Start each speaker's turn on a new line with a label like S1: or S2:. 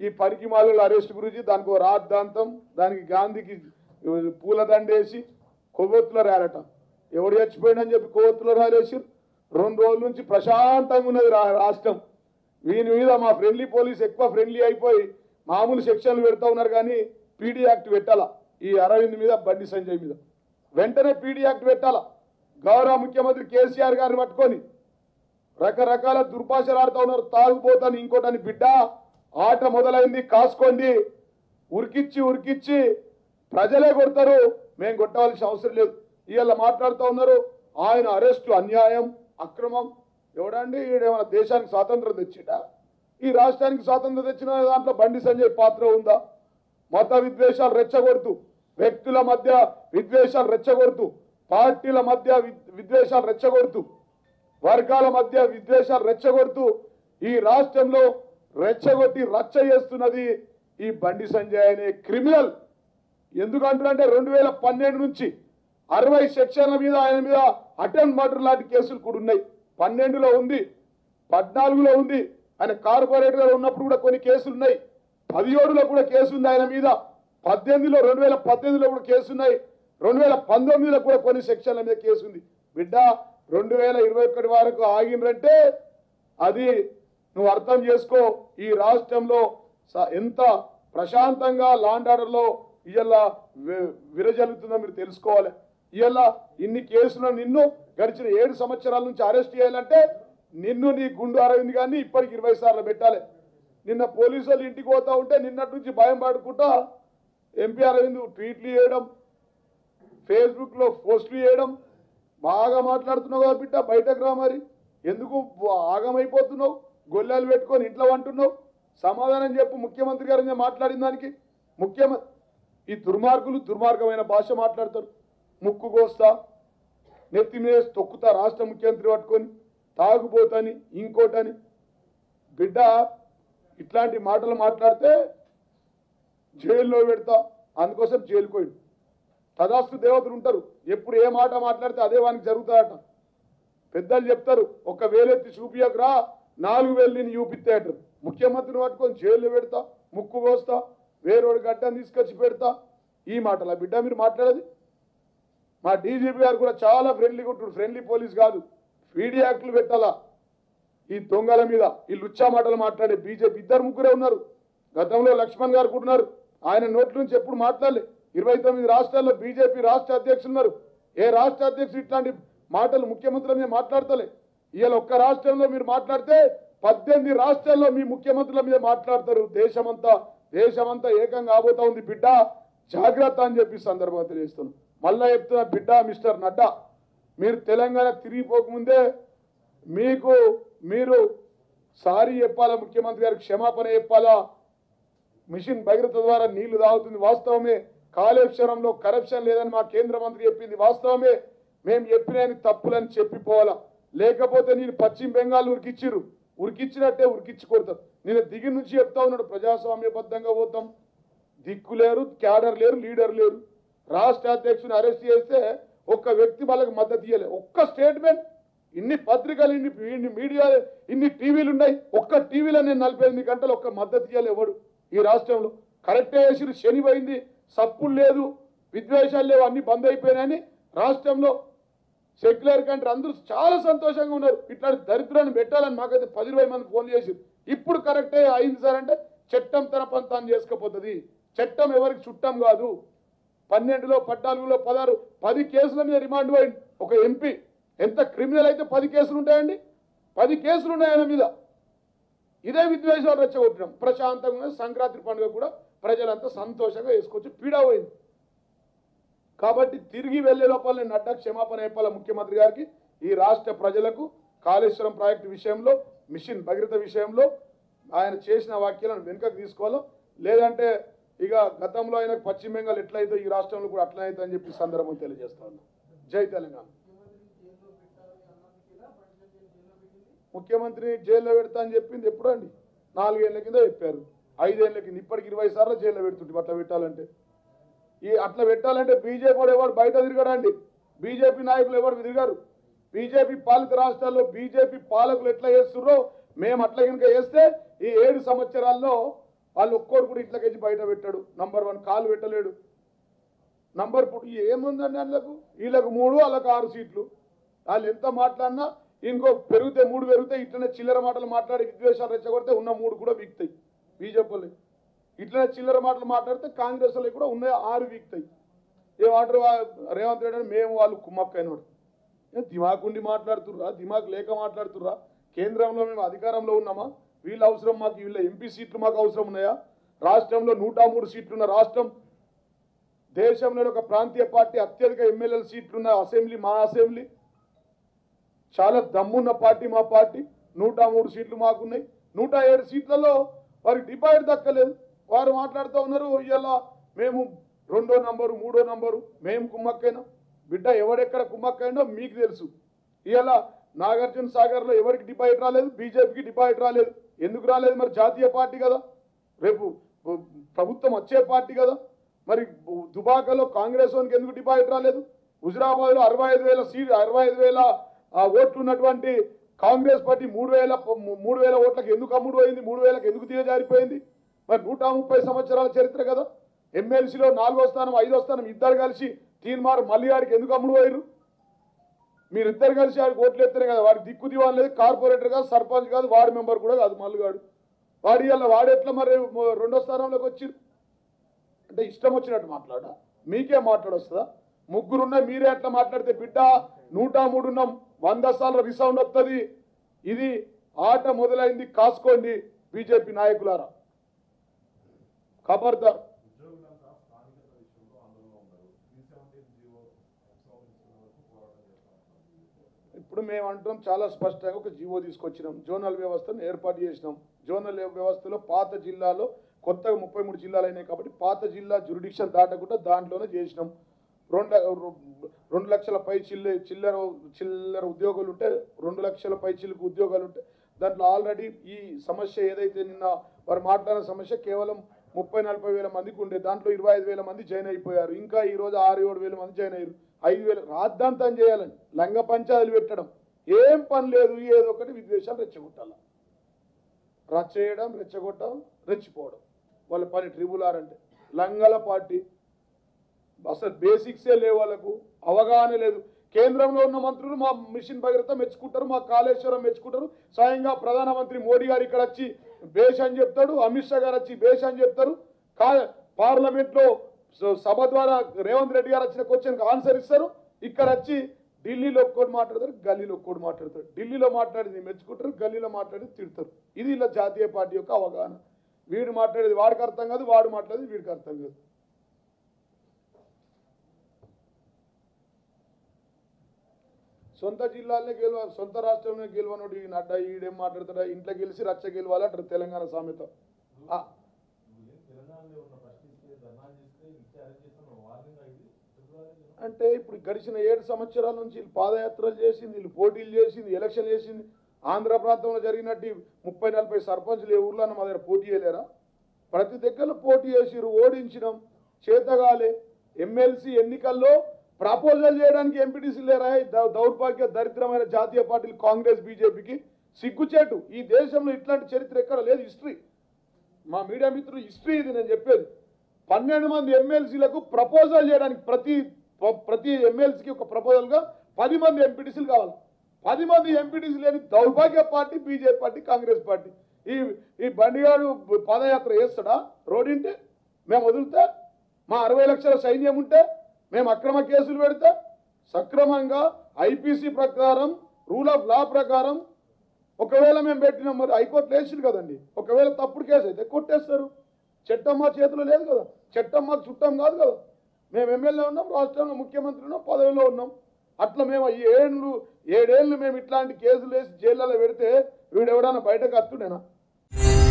S1: ఈ పనికి మాల అరెస్ట్ గురించి దానికి ఓ రాద్ధాంతం దానికి గాంధీకి పూలదండేసి కొవ్వొత్తుల రాలట ఎవడు చచ్చిపోయిండని చెప్పి కొవ్వొత్తుల రాలేసి రెండు రోజుల నుంచి ప్రశాంతంగా ఉన్నది రా- రాష్ట్రం వీని మీద మా ఫ్రెండ్లీ పోలీస్ ఎక్కువ ఫ్రెండ్లీ అయిపోయి మామూలు సెక్షన్లు పెడతా ఉన్నారు కానీ పీడీ యాక్ట్ పెట్టాలా ఈ అరవింద్ మీద బండి సంజయ్ మీద వెంటనే పీడీ యాక్ట్ పెట్టాలా గౌరవ ముఖ్యమంత్రి కేసీఆర్ గారిని పట్టుకొని రకరకాల దుర్భాషలు ఆడుతా ఉన్నారు తాగుపోతాను ఇంకోటని బిడ్డ ఆట మొదలైంది కాసుకోండి ఉరికిచ్చి ఉరికిచ్చి ప్రజలే కొడతారు మేము కొట్టవలసిన అవసరం లేదు ఇవాళ మాట్లాడుతూ ఉన్నారు ఆయన అరెస్టు అన్యాయం అక్రమం ఎవడండి ఈడేమైనా దేశానికి స్వాతంత్రం తెచ్చిడా ఈ రాష్ట్రానికి స్వాతంత్రం తెచ్చిన దాంట్లో బండి సంజయ్ పాత్ర ఉందా మత విద్వేషాలు రెచ్చగొడుతూ వ్యక్తుల మధ్య విద్వేషాలు రెచ్చగొడుతూ పార్టీల మధ్య విద్- విద్వేషాలు రెచ్చగొడుతూ వర్గాల మధ్య విద్వేషాలు రెచ్చగొడుతూ ఈ రాష్ట్రంలో రెచ్చగొట్టి రచ్చ చేస్తున్నది ఈ బండి సంజయ్ అనే క్రిమినల్ ఎందుకంటున్నారంటే రెండు వేల పన్నెండు నుంచి అరవై సెక్షన్ల మీద ఆయన మీద అటెంప్ట్ మర్డర్ లాంటి కేసులు కూడా ఉన్నాయి పన్నెండులో ఉంది పద్నాలుగులో ఉంది ఆయన కార్పొరేటర్ ఉన్నప్పుడు కూడా కొన్ని కేసులు ఉన్నాయి పదిహేడులో కూడా కేసు ఉంది ఆయన మీద పద్దెనిమిదిలో రెండు వేల పద్దెనిమిదిలో కూడా కేసు ఉన్నాయి రెండు వేల పంతొమ్మిదిలో కూడా కొన్ని సెక్షన్ల మీద కేసు ఉంది బిడ్డ రెండు వేల ఇరవై ఒకటి వరకు ఆగిందంటే అది నువ్వు అర్థం చేసుకో ఈ రాష్ట్రంలో స- ఎంత ప్రశాంతంగా లాండ్ ఆర్డర్లో ఇవాళ విరజల్లుతుందో మీరు తెలుసుకోవాలి ఇవాళ ఇన్ని కేసులను నిన్ను గడిచిన ఏడు సంవత్సరాల నుంచి అరెస్ట్ చేయాలంటే నిన్ను నీ గుండు అరవింది కానీ ఇప్పటికి ఇరవై సార్లు పెట్టాలి నిన్న పోలీసు వాళ్ళు ఇంటికి పోతా ఉంటే నిన్నటి నుంచి భయం పడుకుంటా ఎంపీ అరవింద్ ట్వీట్లు చేయడం ఫేస్బుక్లో పోస్టులు చేయడం బాగా మాట్లాడుతున్నావు కదా బిడ్డ బయటకు రా మరి ఎందుకు ఆగమైపోతున్నావు గొల్లలు పెట్టుకొని ఇంట్లో అంటున్నావు సమాధానం చెప్పు ముఖ్యమంత్రి గారు నేను మాట్లాడిన దానికి ముఖ్యమంత్రి ఈ దుర్మార్గులు దుర్మార్గమైన భాష మాట్లాడతారు ముక్కు కోస్తా నెత్తి మీద తొక్కుతా రాష్ట్ర ముఖ్యమంత్రి పట్టుకొని తాగుపోతని ఇంకోటని బిడ్డ ఇట్లాంటి మాటలు మాట్లాడితే జైల్లో పెడతా అందుకోసం జైలుకు పోయిండు తదాస్తు దేవతలు ఉంటారు ఎప్పుడు ఏ మాట మాట్లాడితే అదే వానికి జరుగుతాయట పెద్దలు చెప్తారు ఒక వేలెత్తి చూపియకురా నాలుగు వేలు నేను చూపిస్తే అంటారు ముఖ్యమంత్రిని పట్టుకొని జైల్లో పెడతా ముక్కు కోస్తా వేరేవాడి గడ్డని తీసుకొచ్చి పెడతా ఈ మాటలా బిడ్డ మీరు మాట్లాడేది మా డీజీపీ గారు కూడా చాలా ఫ్రెండ్లీగా ఉంటాడు ఫ్రెండ్లీ పోలీస్ కాదు పీడీ యాక్టులు పెట్టాలా ఈ దొంగల మీద ఈ లుచ్చా మాటలు మాట్లాడే బీజేపీ ఇద్దరు ముగ్గురే ఉన్నారు గతంలో లక్ష్మణ్ గారు కూడా ఉన్నారు ఆయన నోట్ల నుంచి ఎప్పుడు మాట్లాడలే ఇరవై తొమ్మిది రాష్ట్రాల్లో బీజేపీ రాష్ట్ర అధ్యక్షులు ఉన్నారు ఏ రాష్ట్ర అధ్యక్షుడు ఇట్లాంటి మాటలు ముఖ్యమంత్రుల మీద మాట్లాడతలే ఇవాళ ఒక్క రాష్ట్రంలో మీరు మాట్లాడితే పద్దెనిమిది రాష్ట్రాల్లో మీ ముఖ్యమంత్రుల మీద మాట్లాడతారు దేశమంతా దేశమంతా ఏకంగా కాబోతా ఉంది బిడ్డ జాగ్రత్త అని చెప్పి సందర్భంగా తెలియజేస్తున్నాను మళ్ళా చెప్తున్నా బిడ్డ మిస్టర్ నడ్డా మీరు తెలంగాణ తిరిగిపోకముందే మీకు మీరు సారీ చెప్పాలా ముఖ్యమంత్రి గారికి క్షమాపణ చెప్పాలా మిషన్ భగీరథ ద్వారా నీళ్లు తాగుతుంది వాస్తవమే కాళేశ్వరంలో కరప్షన్ లేదని మా కేంద్ర మంత్రి చెప్పింది వాస్తవమే మేము చెప్పినని తప్పులని చెప్పిపోవాలా లేకపోతే నేను పశ్చిమ బెంగాల్ ఉరికిచ్చిర్రు ఉరికిచ్చినట్టే ఉరికిచ్చి కొడతారు నేను దిగి నుంచి చెప్తా ఉన్నాడు ప్రజాస్వామ్యబద్ధంగా పోతాం దిక్కు లేరు క్యాడర్ లేరు లీడర్ లేరు రాష్ట్ర అధ్యక్షుని అరెస్ట్ చేస్తే ఒక్క వ్యక్తి వాళ్ళకి మద్దతు ఇవ్వలే ఒక్క స్టేట్మెంట్ ఇన్ని పత్రికలు ఇన్ని ఇన్ని మీడియా ఇన్ని టీవీలు ఉన్నాయి ఒక్క టీవీలో నేను నలభై ఎనిమిది గంటలు ఒక్క మద్దతు ఇవ్వాలి ఎవడు ఈ రాష్ట్రంలో కరెక్టే చేసిరు శని పోయింది సప్పులు లేదు విద్వేషాలు లేవు అన్ని బంద్ అయిపోయినాయని రాష్ట్రంలో సెక్యులర్ కంట్రీ అందరూ చాలా సంతోషంగా ఉన్నారు ఇట్లాంటి దరిద్రాన్ని పెట్టాలని మాకైతే పది ఇరవై మంది ఫోన్ చేసి ఇప్పుడు కరెక్టే అయింది సార్ అంటే చట్టం తన పని తాను చేసుకపోతుంది చట్టం ఎవరికి చుట్టం కాదు పన్నెండులో పద్నాలుగులో పదహారు పది కేసుల మీద రిమాండ్ పోయింది ఒక ఎంపీ ఎంత క్రిమినల్ అయితే పది కేసులు ఉంటాయండి పది కేసులు ఉన్నాయి ఆయన మీద ఇదే విద్వేషాలు రెచ్చగొట్టినాం ప్రశాంతంగా ఉన్నది. సంక్రాంతి పండుగ కూడా ప్రజలంతా సంతోషంగా వేసుకోవచ్చు పీడా పోయింది కాబట్టి తిరిగి వెళ్లే లోపల నేను నడ్డా క్షమాపణ చెప్పాల ముఖ్యమంత్రి గారికి ఈ రాష్ట్ర ప్రజలకు కాళేశ్వరం ప్రాజెక్టు విషయంలో మిషన్ భగీరథ విషయంలో ఆయన చేసిన వాక్యాలను వెనుకకు తీసుకోవాలో లేదంటే ఇక గతంలో ఆయనకు పశ్చిమ బెంగాల్ ఎట్లయితే ఈ రాష్ట్రంలో కూడా అట్లా అయితే అని చెప్పి సందర్భం తెలియజేస్తా ఉన్నాను జై తెలంగాణ ముఖ్యమంత్రిని జైల్లో పెడతా అని చెప్పింది ఎప్పుడు అండి నాలుగేళ్ల కింద చెప్పారు ఐదేళ్ల కింద ఇప్పటికి ఇరవై సార్లు జైల్లో పెడుతుంటే అట్లా పెట్టాలంటే ఈ అట్లా పెట్టాలంటే బీజేపీ వాడు ఎవరు బయట తిరగడండి బీజేపీ నాయకులు ఎవరు తిరగరు బీజేపీ పాలిత రాష్ట్రాల్లో బీజేపీ పాలకులు ఎట్లా చేస్తున్నారో మేము అట్లా కనుక చేస్తే ఈ ఏడు సంవత్సరాల్లో వాళ్ళు ఒక్కోడు కూడా ఇంట్లోకి బయట పెట్టాడు నంబర్ వన్ కాలు పెట్టలేడు నంబర్ ఇప్పుడు ఏముందండి వాళ్ళకు వీళ్ళకు మూడు వాళ్ళకు ఆరు సీట్లు వాళ్ళు ఎంత మాట్లాడినా ఇంకో పెరిగితే మూడు పెరిగితే ఇట్లనే చిల్లర మాటలు మాట్లాడి విద్వేషాలు రెచ్చగొడితే ఉన్న మూడు కూడా వీక్తాయి బీజేపీ ఇట్లనే చిల్లర మాటలు మాట్లాడితే కాంగ్రెస్ వాళ్ళకి కూడా ఉన్నాయి ఆరు వీక్తాయి ఏమంటారు వా- రేవంత్ రెడ్డి అని మేము వాళ్ళు కుమ్మక్కైనోడు ఏ దిమాకుండి మాట్లాడుతుర్రా దిమాక్ లేక మాట్లాడుతుర్రా కేంద్రంలో మేము అధికారంలో ఉన్నామా వీళ్ళ అవసరం మాకు వీళ్ళ ఎంపీ సీట్లు మాకు అవసరం ఉన్నాయా రాష్ట్రంలో నూట మూడు సీట్లున్న రాష్ట్రం దేశంలోని ఒక ప్రాంతీయ పార్టీ అత్యధిక ఎమ్మెల్యేల సీట్లున్న అసెంబ్లీ మా అసెంబ్లీ చాలా దమ్మున్న పార్టీ మా పార్టీ నూట మూడు సీట్లు మాకున్నాయి నూట ఏడు సీట్లలో వారికి డిపాజిట్ దక్కలేదు వారు మాట్లాడుతూ ఉన్నారు ఇలా మేము రెండో నంబరు మూడో నంబరు మేము కుమ్మక్కైనా బిడ్డ ఎవడెక్కడ కుమ్మక్కైందో మీకు తెలుసు ఇవాళ నాగార్జున సాగర్లో ఎవరికి డిపాజిట్ రాలేదు బీజేపీకి డిపాజిట్ రాలేదు ఎందుకు రాలేదు మరి జాతీయ పార్టీ కదా రేపు ప్ర- ప్రభుత్వం వచ్చే పార్టీ కదా మరి దుబాకలో కాంగ్రెస్ వానికి ఎందుకు డిపాజిట్ రాలేదు హుజరాబాద్ లో అరవై ఐదు వేల సీట్ అరవై ఐదు వేల ఆ, ఓట్లు ఉన్నటువంటి కాంగ్రెస్ పార్టీ మూడు వేల మూడు వేల ఓట్లకు ఎందుకు అమ్ముడు పోయింది మూడు వేలకు ఎందుకు దిగజారిపోయింది మరి నూట ముప్పై సంవత్సరాల చరిత్ర కదా ఎమ్మెల్సీలో నాలుగో స్థానం ఐదో స్థానం ఇద్దరు కలిసి తీన్మార్ మళ్ళీ ఆడికి ఎందుకు అమ్ముడు పోయారు మీరిద్దరు కలిసి ఆడికి ఓట్లు ఎత్తారు కదా వాడికి దిక్కు దివాన్ లేదు కార్పొరేటర్ కాదు సర్పంచ్ కాదు వార్డు మెంబర్ కూడా కాదు మల్లుగాడు వాడి వల్ల వాడు ఎట్లా మరి మొ- రెండో స్థానంలోకి వచ్చి అంటే ఇష్టం వచ్చినట్టు మాట్లాడా మీకే మాట్లాడొస్తుందా ముగ్గురున్నా మీరే అట్లా మాట్లాడితే బిడ్డ నూట మూడున్నాం వంద సార్లు రిసౌండ్ వస్తుంది ఇది ఆట మొదలైంది కాసుకోండి బీజేపీ నాయకులారా ఖబర్దార్
S2: ఉద్యోగులంతా స్థానికత విషయంలో ఆందోళన ఉన్నారు త్రీ సెవెంటీన్ జీవో ఉపసంహరించిన వరకు పోరాటం చేస్తాం
S1: ఇప్పుడు మేము అంటాం చాలా స్పష్టంగా ఒక జీవో తీసుకొచ్చినాం జోనల్ వ్యవస్థను ఏర్పాటు చేసినాం జోనల్ వ్యవస్థలో పాత జిల్లాలో కొత్తగా ముప్పై మూడు జిల్లాలు అయినాయి కాబట్టి పాత జిల్లా జ్యురిడిక్షన్ దాటకుండా దాంట్లోనే చేసినాం రెండు రెండు లక్షల పై చిల్లె చిల్లర చిల్లర ఉద్యోగులు ఉంటే రెండు లక్షల పై చిల్లుకు ఉద్యోగాలు ఉంటే దాంట్లో ఆల్రెడీ ఈ సమస్య ఏదైతే నిన్న వారు మాట్లాడిన సమస్య కేవలం ముప్పై నలభై వేల మందికి ఉండే దాంట్లో ఇరవై ఐదు వేల మంది జాయిన్ అయిపోయారు ఇంకా ఈ రోజు ఆరు ఏడు వేల మంది జాయిన్ అయ్యారు ఐదు వేలు రాద్ధాంతం చేయాలని లంగ పంచాయతీలు పెట్టడం ఏం పని లేదు ఏదో ఒకటి విద్వేషాలు రెచ్చగొట్టాలి రచ్చేయడం రెచ్చగొట్టడం రెచ్చిపోవడం వాళ్ళ పని ట్రిబుల్ ఆర్ అంటే లంగల పార్టీ అసలు బేసిక్సే లేవు వాళ్ళకు అవగాహన లేదు కేంద్రంలో ఉన్న మంత్రులు మా మిషన్ భగీరథ మెచ్చుకుంటారు మా కాళేశ్వరం మెచ్చుకుంటారు స్వయంగా ప్రధానమంత్రి మోడీ గారు ఇక్కడ వచ్చి బేష్ అని చెప్తాడు అమిత్ షా గారు వచ్చి బేష్ అని చెప్తారు కా పార్లమెంట్ లో స- సభ ద్వారా రేవంత్ రెడ్డి గారు వచ్చిన క్వశ్చన్ ఆన్సర్ ఇస్తారు ఇక్కడ వచ్చి ఢిల్లీలో ఒక్కోటి మాట్లాడతారు గల్లీలో ఒక్కోటి మాట్లాడతారు ఢిల్లీలో మాట్లాడేది మెచ్చుకుంటారు గల్లీలో మాట్లాడేది తిడతారు ఇది ఇలా జాతీయ పార్టీ యొక్క అవగాహన వీడు మాట్లాడేది వాడికి అర్థం కాదు వాడు మాట్లాడేది వీడికి అర్థం కాదు సొంత జిల్లాలనే గెలవ సొంత రాష్ట్రంలో గెలవనోడు ఈ నడ్డా ఈడేం మాట్లాడతాడా ఇంట్లో గెలిచి రచ్చ గెలవాలి అంటారు తెలంగాణ సామెత ఆ,
S2: నువ్వేం తెలంగాణలో ఉన్న ప్రశ్నిస్తే ధర్నాలు చేస్తే ఇచ్చి అరెస్ట్ చేస్తాను వార్నింగ్ ఇది ఫిబ్రవరి
S1: అంటే ఇప్పుడు గడిచిన ఏడు సంవత్సరాల నుంచి వీళ్ళు పాదయాత్రలు చేసింది వీళ్ళు పోటీలు చేసింది ఎలక్షన్ చేసింది ఆంధ్ర ప్రాంతంలో జరిగినట్టు ముప్పై నలభై సర్పంచ్లు ఏ ఊర్లో మా దగ్గర పోటీ చేయలేరా ప్రతి దగ్గర పోటీ చేసిరు ఓడించినాం చేతగాలే ఎమ్మెల్సీ ఎన్నికల్లో ప్రపోజల్ చేయడానికి ఎంపీటీసీ లేరా ఈ దౌ- దౌర్భాగ్య దరిద్రమైన జాతీయ పార్టీలు కాంగ్రెస్ బీజేపీకి సిగ్గుచేటు ఈ దేశంలో ఇట్లాంటి చరిత్ర ఎక్కడ లేదు హిస్టరీ మా మీడియా మిత్రులు హిస్టరీ ఇది నేను చెప్పేది పన్నెండు మంది ఎమ్మెల్సీలకు ప్రపోజల్ చేయడానికి ప్రతి ప్ర- ప్రతి ఎమ్మెల్సీకి ఒక ప్రపోజల్గా పది మంది ఎంపీటీసీలు కావాలి పది మంది ఎంపీటీసీ లేని దౌర్భాగ్య party BJP party Congress party ఈ ఈ బండిగాడు పాదయాత్ర చేస్తాడా రోడింటే మేము వదిలితే మా అరవై లక్షల సైన్యం ఉంటే మేము అక్రమ కేసులు పెడితే సక్రమంగా ఐపీసీ ప్రకారం రూల్ ఆఫ్ లా ప్రకారం ఒకవేళ మేము పెట్టినాం మరి హైకోర్టు వేసింది కదండి ఒకవేళ తప్పుడు కేసు అయితే కొట్టేస్తారు చట్టం మా చేతిలో లేదు కదా చట్టం మాకు చుట్టం కాదు కదా మేము ఎమ్మెల్యే ఉన్నాం రాష్ట్రంలో ముఖ్యమంత్రి ఉన్నాం పదవిలో ఉన్నాం అట్లా మేము ఈ ఏళ్ళు ఏడేళ్ళు మేము ఇట్లాంటి కేసులు వేసి జైళ్ళలో పెడితే వీడు ఎవడన్నా బయటకు అత్తుడేనా